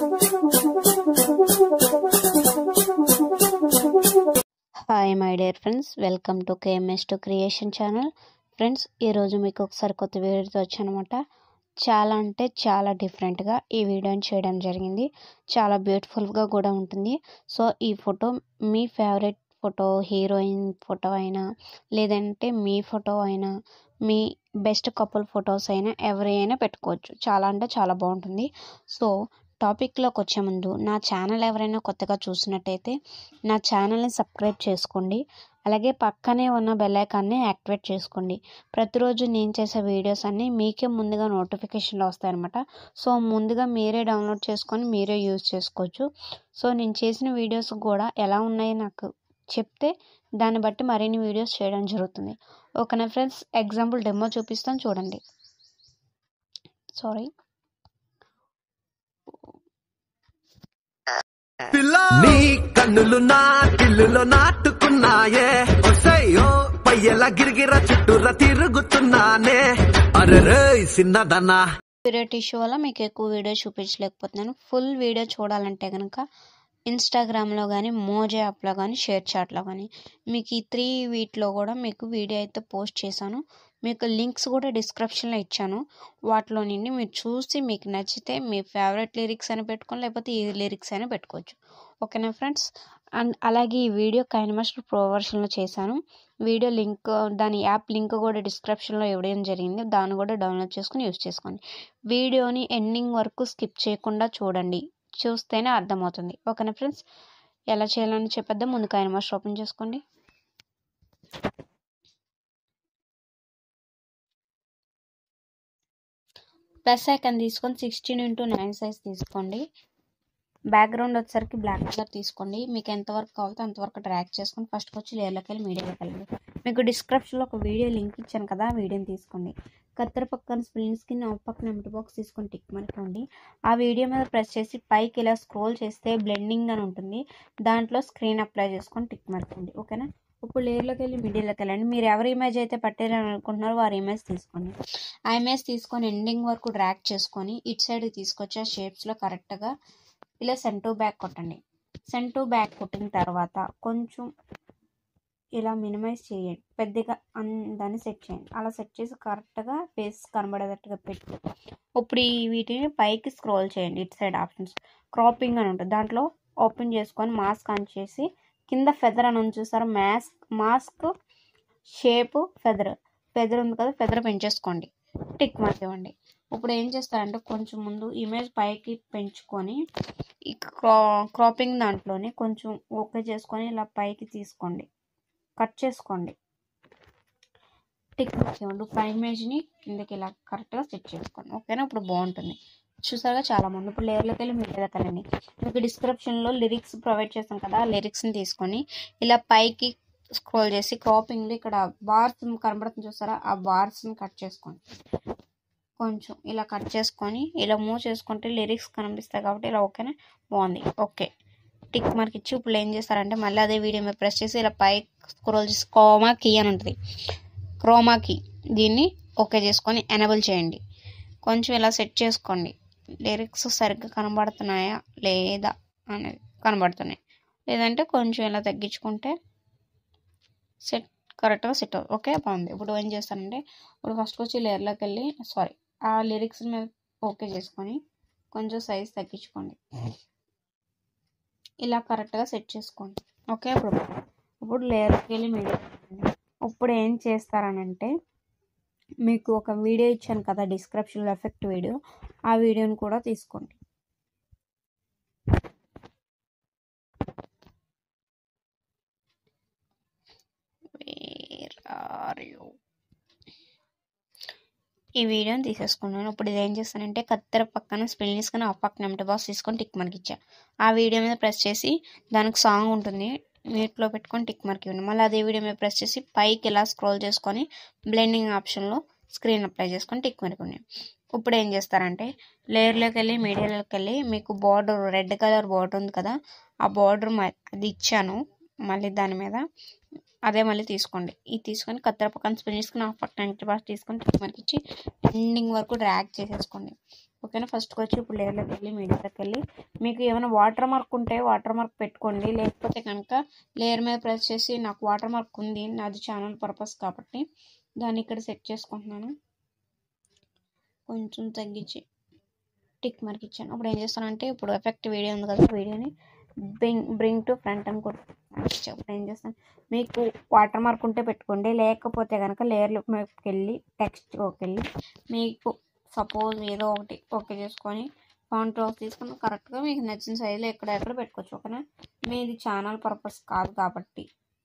hi my dear friends welcome to KMS two creation channel friends ఈరోజు మీకు ఒకసారి కొత్త వీడియోతో వచ్చానమాట చాలా అంటే చాలా డిఫరెంట్గా ఈ వీడియోని చేయడం జరిగింది చాలా బ్యూటిఫుల్గా కూడా ఉంటుంది సో ఈ ఫోటో మీ ఫేవరెట్ ఫోటో హీరోయిన్ ఫోటో అయినా లేదంటే మీ ఫోటో అయినా మీ బెస్ట్ కపుల్ ఫొటోస్ అయినా ఎవరి అయినా పెట్టుకోవచ్చు చాలా అంటే చాలా బాగుంటుంది సో టాపిక్లోకి వచ్చే ముందు నా ఛానల్ ఎవరైనా కొత్తగా చూసినట్టయితే నా ఛానల్ని సబ్స్క్రైబ్ చేసుకోండి అలాగే పక్కనే ఉన్న బెల్ ఐకాన్ని యాక్టివేట్ చేసుకోండి ప్రతిరోజు నేను చేసే వీడియోస్ అన్నీ మీకే ముందుగా నోటిఫికేషన్లు వస్తాయన్నమాట సో ముందుగా మీరే డౌన్లోడ్ చేసుకొని మీరే యూజ్ చేసుకోవచ్చు సో నేను చేసిన వీడియోస్ కూడా ఎలా ఉన్నాయి నాకు చెప్తే దాన్ని బట్టి మరిన్ని వీడియోస్ చేయడం జరుగుతుంది ఓకేనా ఫ్రెండ్స్ ఎగ్జాంపుల్ డెమో చూపిస్తాను చూడండి సారీ నీ కన్నులు నా కిల్లులో నాటుకున్నాయే ఒసయ్యో పయ్యల గిరిగిర చుట్టూరా తిరుగుతున్నానే అరే సిన్నదన్నా పీరియడ్ ఇష్యూ వల్ల మీకు ఎక్కువ వీడియో చూపించలేకపోతున్నాను ఫుల్ వీడియో చూడాలంటే కనుక ఇన్స్టాగ్రామ్లో కానీ మోజో యాప్లో కానీ షేర్ చాట్లో కానీ మీకు ఈ త్రీ వీటిలో కూడా మీకు వీడియో అయితే పోస్ట్ చేశాను మీకు లింక్స్ కూడా డిస్క్రిప్షన్లో ఇచ్చాను వాటిలో నుండి మీరు చూసి మీకు నచ్చితే మీ ఫేవరెట్ లిరిక్స్ అని పెట్టుకొని లేకపోతే ఈ లిరిక్స్ అయినా పెట్టుకోవచ్చు ఓకేనా ఫ్రెండ్స్ అండ్ అలాగే ఈ వీడియో కైనమాస్టర్ ప్రో వర్షన్లో చేశాను వీడియో లింక్ దాని యాప్ లింక్ కూడా డిస్క్రిప్షన్లో ఇవ్వడం జరిగింది దాన్ని కూడా డౌన్లోడ్ చేసుకుని యూస్ చేసుకోండి వీడియోని ఎండింగ్ వరకు స్కిప్ చేయకుండా చూడండి చూస్తేనే అర్థమవుతుంది ఓకేనా ఫ్రెండ్స్ ఎలా చేయాలని చెప్పేద్దాం ముందు కైనమాస్టర్ ఓపెన్ చేసుకోండి ప్లస్ ఐకాన్ తీసుకొని సిక్స్టీన్ ఇంటూ నైన్ సైజ్ తీసుకోండి బ్యాక్గ్రౌండ్ వచ్చేసరికి బ్లాక్ కలర్ తీసుకోండి మీకు ఎంతవరకు కావాలో అంతవరకు ట్రాక్ చేసుకొని ఫస్ట్కి వచ్చి లేయర్లోకి వెళ్ళి మీడియాలోకి వెళ్ళండి మీకు డిస్క్రిప్షన్లో ఒక వీడియో లింక్ ఇచ్చాను కదా ఆ వీడియోని తీసుకోండి కత్తెర పక్కన స్ప్లిన్ స్కిన్ పక్కన ఎంటీ బాక్స్ తీసుకొని టిక్ మనకండి ఆ వీడియో మీద ప్రెస్ చేసి పైకి ఇలా స్క్రోల్ చేస్తే బ్లెండింగ్ అని ఉంటుంది దాంట్లో స్క్రీన్ అప్లై చేసుకొని టిక్ మార్కండి ఓకేనా ఇప్పుడు లేయర్లోకి వెళ్ళి మీడియాలోకి వెళ్ళండి మీరు ఎవరి ఇమేజ్ అయితే పట్టారని అనుకుంటున్నారో వారి ఇమేజ్ తీసుకోండి ఆ ఇమేజ్ తీసుకొని ఎండింగ్ వరకు డ్రాక్ చేసుకొని ఇటు సైడ్ తీసుకొచ్చి ఆ షేప్స్లో కరెక్ట్గా ఇలా సెంట్ టు బ్యాక్ కొట్టండి సెంట్ టు బ్యాక్ కొట్టిన తర్వాత కొంచెం ఇలా మినిమైజ్ చేయండి పెద్దగా అన్ దాన్ని సెట్ చేయండి అలా సెట్ చేసి కరెక్ట్గా ఫేస్ కనబడేటట్టుగా పెట్టి ఇప్పుడు ఈ వీటిని పైకి స్క్రోల్ చేయండి ఇటు సైడ్ ఆప్షన్స్ క్రాపింగ్ అని ఉంటుంది దాంట్లో ఓపెన్ చేసుకొని మాస్క్ ఆన్ చేసి కింద ఫెదర్ అని ఉంది చూసారా mask mask shape feather feather ఉంది కదా ఫెదర్ పెంచేసుకోండి టిక్ మార్క్ ఇవ్వండి ఇప్పుడు ఏం చేస్తారంటే కొంచెం ముందు ఇమేజ్ పైకి పెంచుకొని ఈ క్రా క్రాపింగ్ దాంట్లోనే కొంచెం ఓకే చేసుకొని ఇలా పైకి తీసుకోండి కట్ చేసుకోండి టిక్ మార్క్ ఇవ్వండి ఇప్పుడు ఇమేజ్ని కిందకి ఇలా కరెక్ట్గా సెట్ చేసుకోండి ఓకేనా ఇప్పుడు బాగుంటుంది చూసారుగా చాలా మంది ఇప్పుడు లేయర్లోకి వెళ్ళి మీరు వెళ్ళకండి మీకు డిస్క్రిప్షన్లో లిరిక్స్ ప్రొవైడ్ చేస్తాం కదా ఆ లిరిక్స్ని తీసుకొని ఇలా పైకి స్క్రోల్ చేసి క్రాపింగ్లో ఇక్కడ బార్స్ కనబడుతుంది చూసారా ఆ బార్స్ని కట్ చేసుకోండి కొంచెం ఇలా కట్ చేసుకొని ఇలా మూవ్ చేసుకుంటే లిరిక్స్ కనిపిస్తాయి కాబట్టి ఇలా ఓకేనా బాగుంది ఓకే టిక్ మార్క్ ఇచ్చి ఇప్పుడు ఏం చేస్తారంటే మళ్ళీ అదే వీడియో మీద ప్రెస్ చేసి ఇలా పై స్క్రోల్ చేసి క్రోమా కీ అని ఉంటుంది క్రోమా కీ దీన్ని ఓకే చేసుకొని ఎనబుల్ చేయండి కొంచెం ఇలా సెట్ చేసుకోండి లిరిక్స్ సరిగ్గా కనబడుతున్నాయా లేదా అనేది కనబడుతున్నాయి లేదంటే కొంచెం ఇలా తగ్గించుకుంటే సెట్ కరెక్ట్గా సెట్ అవుతుంది ఓకే బాగుంది ఇప్పుడు ఏం చేస్తానంటే ఇప్పుడు ఫస్ట్ వచ్చి లేయర్లోకి వెళ్ళి సారీ ఆ లిరిక్స్ మీద ఓకే చేసుకొని కొంచెం సైజ్ తగ్గించుకోండి ఇలా కరెక్ట్గా సెట్ చేసుకోండి ఓకే ఇప్పుడు ఇప్పుడు లేయర్కి వెళ్ళి మీడియా ఇప్పుడు ఏం చేస్తారనంటే మీకు ఒక వీడియో ఇచ్చాను కదా డిస్క్రిప్షన్లో ఎఫెక్ట్ వీడియో ఆ వీడియోని కూడా తీసుకోండి వేర్ ఆర్ యూ ఈ వీడియోని తీసేసుకున్నాను ఇప్పుడు ఇది ఏం చేస్తానంటే కత్తెర పక్కన స్పెల్ తీసుకొని ఆ పక్కన ఎంటీ బాక్స్ తీసుకొని టిక్ మార్క్ ఇచ్చా ఆ వీడియో మీద ప్రెస్ చేసి దానికి సాంగ్ ఉంటుంది మ్యూట్లో పెట్టుకొని టిక్ మార్క్ ఇవ్వండి మళ్ళీ అదే వీడియో మీద ప్రెస్ చేసి పైకి ఇలా స్క్రోల్ చేసుకొని బ్లెండింగ్ ఆప్షన్లో స్క్రీన్ అప్లై చేసుకొని టిక్ మార్క్ ఇవ్వండి ఇప్పుడు ఏం చేస్తారంటే లేయర్లోకి వెళ్ళి మీడియాలోకి వెళ్ళి మీకు బార్డర్ రెడ్ కలర్ బార్డర్ ఉంది కదా ఆ బార్డర్ అది ఇచ్చాను మళ్ళీ దాని మీద అదే మళ్ళీ తీసుకోండి ఇది తీసుకొని కత్తెర పక్కన స్పిన్ చేసుకుని ఆ పక్కన ఎంటీ బాక్స్ తీసుకొని టిక్ మార్క్ ఇచ్చి ఎండింగ్ వరకు డ్రాగ్ చేసేసుకోండి ఓకేనా ఫస్ట్కి వచ్చి ఇప్పుడు లేయర్లోకి వెళ్ళి మీడియాలోకి వెళ్ళి మీకు ఏమైనా వాటర్ మార్క్ ఉంటే వాటర్ మార్క్ పెట్టుకోండి లేకపోతే కనుక లేయర్ మీద ప్రెస్ చేసి నాకు వాటర్ మార్క్ ఉంది నాది ఛానల్ పర్పస్ కాబట్టి దాన్ని ఇక్కడ సెట్ చేసుకుంటున్నాను కొంచెం తగ్గించి టిక్ మార్క్ ఇచ్చాను అప్పుడు ఏం చేస్తానంటే ఇప్పుడు ఎఫెక్ట్ వీడియో ఉంది కదా వీడియోని బ్రింగ్ బ్రింగ్ టు ఫ్రంట్ అని కొట్టి అప్పుడు ఏం చేస్తాను మీకు వాటర్ మార్క్ ఉంటే పెట్టుకోండి లేకపోతే కనుక లేయర్లోకి వెళ్ళి టెక్స్ట్లోకి వెళ్ళి మీకు సపోజ్ ఏదో ఒకటి ఓకే చేసుకొని ఫౌంట్ రోస్ తీసుకొని కరెక్ట్గా మీకు నచ్చిన సైజులో ఎక్కడ ఎక్కడ పెట్టుకోవచ్చు ఓకేనా మీది ఛానల్ పర్పస్ కాదు కాబట్టి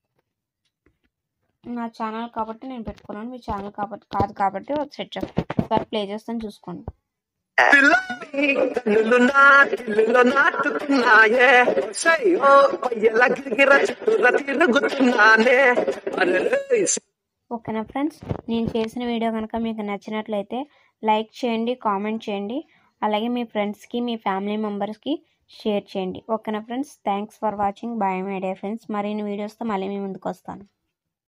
నా ఛానల్ కాబట్టి నేను పెట్టుకున్నాను మీ ఛానల్ కాబట్టి కాదు కాబట్టి సెట్ చేస్తాను ఒకసారి ప్లే చేస్తాను చూసుకోండి పిల్ల నీ కన్నులు నా కిల్లులో నాటుకున్నాయే సయ్యో పయ్యల గిరిగిర చుట్టూరా తిరుగుతున్నానే అరే ఓకేనా ఫ్రెండ్స్ నేను చేసిన వీడియో కనుక మీకు నచ్చినట్లయితే లైక్ చేయండి కామెంట్ చేయండి అలాగే మీ ఫ్రెండ్స్కి మీ ఫ్యామిలీ మెంబర్స్కి షేర్ చేయండి ఓకేనా friends thanks for watching bye my dear friends మరిన్ని వీడియోస్తో మళ్ళీ మీ ముందుకు వస్తాను